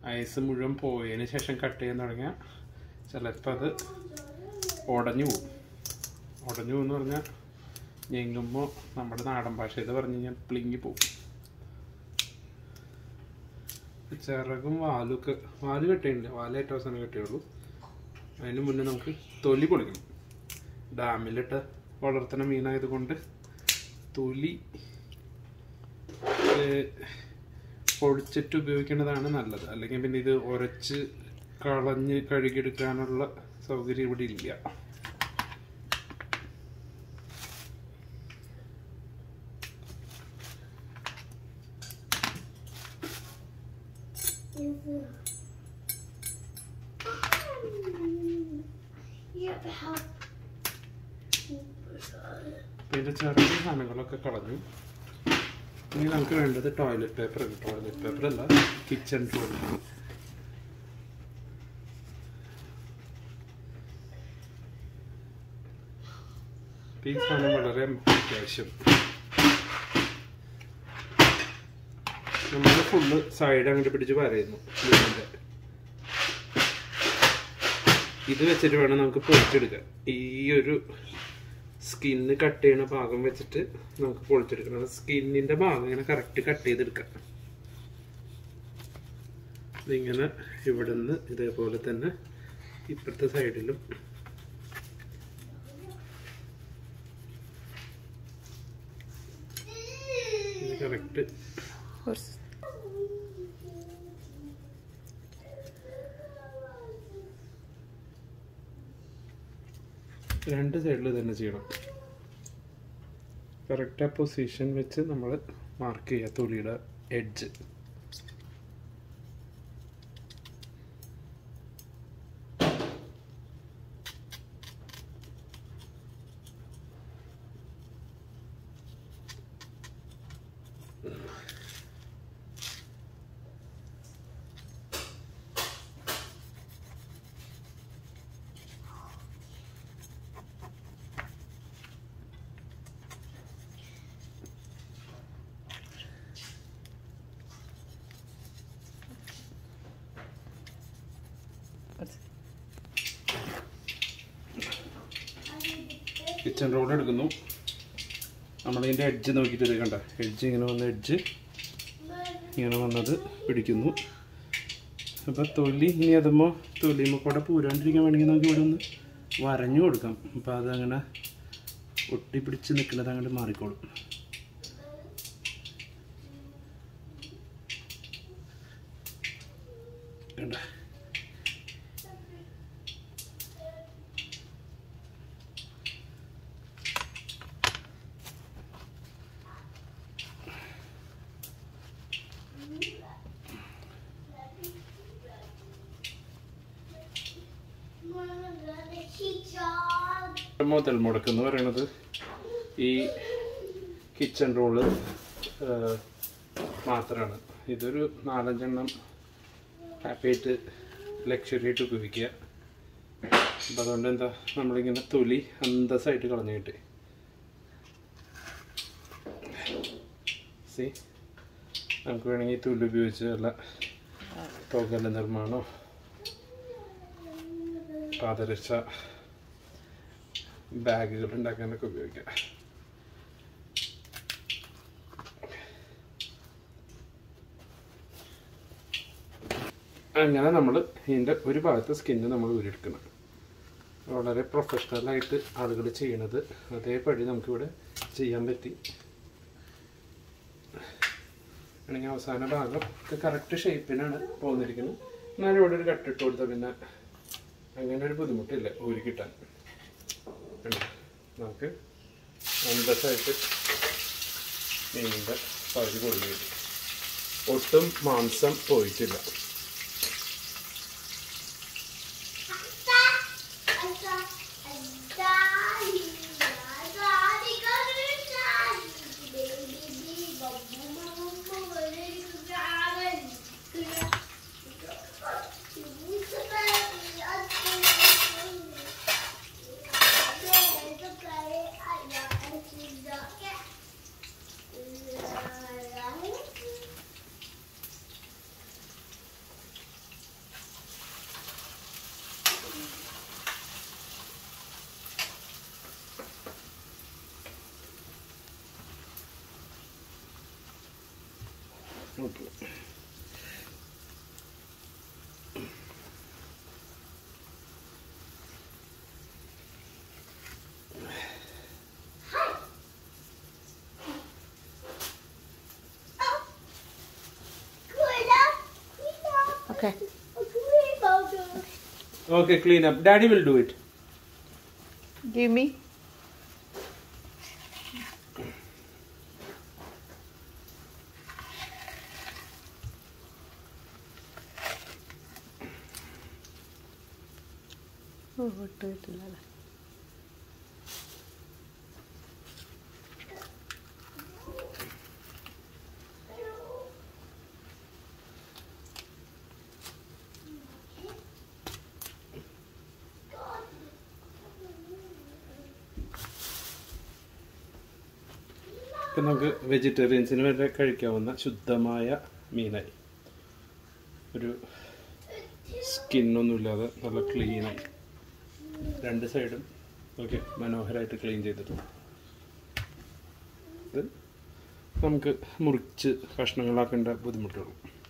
Ice മുഴുവൻ പോയതിന് ശേഷം കട്ട് ചെയ്യാൻ തുടങ്ങിയാൽ ചിലപ്പോൾ അത് ഉടഞ്ഞു പോകും ഉടഞ്ഞു പോകുമെന്ന് പറഞ്ഞാൽ ഞെങ്ങുമ്പോൾ നമ്മുടെ നാടൻ ഭാഷയിൽ പറഞ്ഞു കഴിഞ്ഞാൽ പ്ലിങ്ങി പോകും ചിറകും വാലും ഒക്കെ വാല് കെട്ടിയില്ല വാല് ഏറ്റവും അവസാനം കെട്ടിയുള്ളൂ അതിന് മുന്നേ നമുക്ക് തൊലി പൊളിക്കണം ഡാമിലിട്ട് വളർത്തുന്ന മീനായത് കൊണ്ട് തൊലി ഏഹ്, പൊളിച്ചിട്ട് ഉപയോഗിക്കേണ്ടതാണ് നല്ലത് അല്ലെങ്കിൽ പിന്നെ ഇത് ഉരച്ച് കളഞ്ഞ് കഴുകിയെടുക്കാനുള്ള സൗകര്യം ഇവിടെ ഇല്ല Yeah, but how? പിന്നെ ചെറിയ സാധനങ്ങളൊക്കെ കളഞ്ഞു ഇനി നമുക്ക് വേണ്ടത് ടോയ്ലറ്റ് പേപ്പർ ടോയ്ലറ്റ് പേപ്പർ അല്ല കിച്ചൺ റോൾ ഈ സാധനം വളരെ അത്യാവശ്യം നമ്മൾ ഫുള്ള് സൈഡ് അങ്ങോട്ട് പിടിച്ച് വരയുന്നു ഇതിന്റെ. ഇത് വെച്ചിട്ട് വേണം നമുക്ക് പൊളിച്ചെടുക്കാൻ ഈ ഒരു സ്കിന്ന് കട്ട് ചെയ്യണ ഭാഗം വെച്ചിട്ട് നമുക്ക് പൊളിച്ചെടുക്കണം സ്കിന്നിന്റെ ഭാഗം ഇങ്ങനെ കറക്റ്റ് കട്ട് ചെയ്തെടുക്കാം ഇതിങ്ങനെ ഇവിടുന്ന് ഇതേപോലെ തന്നെ ഇപ്പുറത്തെ സൈഡിലും ഇത് കറക്റ്റ് രണ്ട് സൈഡിൽ തന്നെ ചെയ്യണം കറക്റ്റ് ആ പൊസിഷൻ വെച്ച് നമ്മൾ മാർക്ക് ചെയ്യുക തൊലിയുടെ എഡ്ജ് കിച്ചൺ റോൾ എടുക്കുന്നു നമ്മളതിൻ്റെ എഡ്ജ് നോക്കിയിട്ട് ഇത് കണ്ട എഡ്ജ് ഇങ്ങനെ വന്ന എഡ്ജ് ഇങ്ങനെ വന്നത് പിടിക്കുന്നു അപ്പോൾ തൊലി ഇനി അതുമ്പോൾ തൊലിയുമ്പോൾ കൂടെ പൂരാണ്ടിരിക്കാൻ വേണമെങ്കിൽ നമുക്ക് ഇവിടെ ഒന്ന് വരഞ്ഞു കൊടുക്കാം അപ്പോൾ അതങ്ങനെ ഒട്ടിപ്പിടിച്ച് നിൽക്കുന്നത് അങ്ങോട്ട് മാറിക്കോളും കണ്ട മുതൽ മുടക്ക് എന്ന് പറയുന്നത് ഈ കിച്ചൺ റോള് മാത്രമാണ് ഇതൊരു നാലഞ്ചെണ്ണം ഹാപ്പി ആയിട്ട് ലക്ഷറി ആയിട്ട് ഉപയോഗിക്കുക അപ്പം അതുകൊണ്ട് എന്താ നമ്മളിങ്ങനെ തൊലി അന്തസ്സായിട്ട് കളഞ്ഞു കിട്ടി സി നമുക്ക് വേണമെങ്കിൽ ഈ തൊലി ഉപയോഗിച്ച് വല്ല തുകല നിർമ്മാണോ പാദരക്ഷ ബാഗുകൾ ഉണ്ടാക്കാനൊക്കെ ഉപയോഗിക്കാം അങ്ങനെ നമ്മൾ ഇതിൻ്റെ ഒരു ഭാഗത്തെ സ്കിന്ന് നമ്മൾ ഊരിയെടുക്കണം വളരെ പ്രൊഫഷണലായിട്ട് ആളുകൾ ചെയ്യണത് അതേപടി നമുക്കിവിടെ ചെയ്യാൻ പറ്റി ആണെങ്കിൽ അവസാന ഭാഗം ഒക്കെ കറക്റ്റ് ഷേപ്പിനാണ് പോന്നിരിക്കുന്നത് എന്നാലും ഇവിടെ ഒരു കട്ടിട്ട് കൊടുത്താൽ പിന്നെ അങ്ങനെ ഒരു ബുദ്ധിമുട്ടില്ല ഊരി കിട്ടാൻ കണ്ടോ? നമുക്ക് അന്തസ്സായിട്ട് മീനിൻ്റെ പകുതി പൊളിഞ്ഞു കിട്ടും ഒട്ടും മാംസം പോയിട്ടില്ല okay Clean up. Clean up. Okay. Clean up. Okay clean up daddy will do it Give me. ഓ ഒട്ടും കിട്ടില്ലല്ലോ ഇപ്പം നമുക്ക് വെജിറ്റേറിയൻസിന് വരെ കഴിക്കാവുന്ന ശുദ്ധമായ മീനായി ഒരു സ്കിന്നൊന്നുമില്ലാതെ നല്ല ക്ലീനായി രണ്ട് സൈഡും ഓക്കെ മനോഹരമായിട്ട് ക്ലീൻ ചെയ്തിട്ടുണ്ട് ഇത് നമുക്ക് മുറിച്ച് കഷ്ണങ്ങളാക്കേണ്ട ബുദ്ധിമുട്ടുള്ളൂ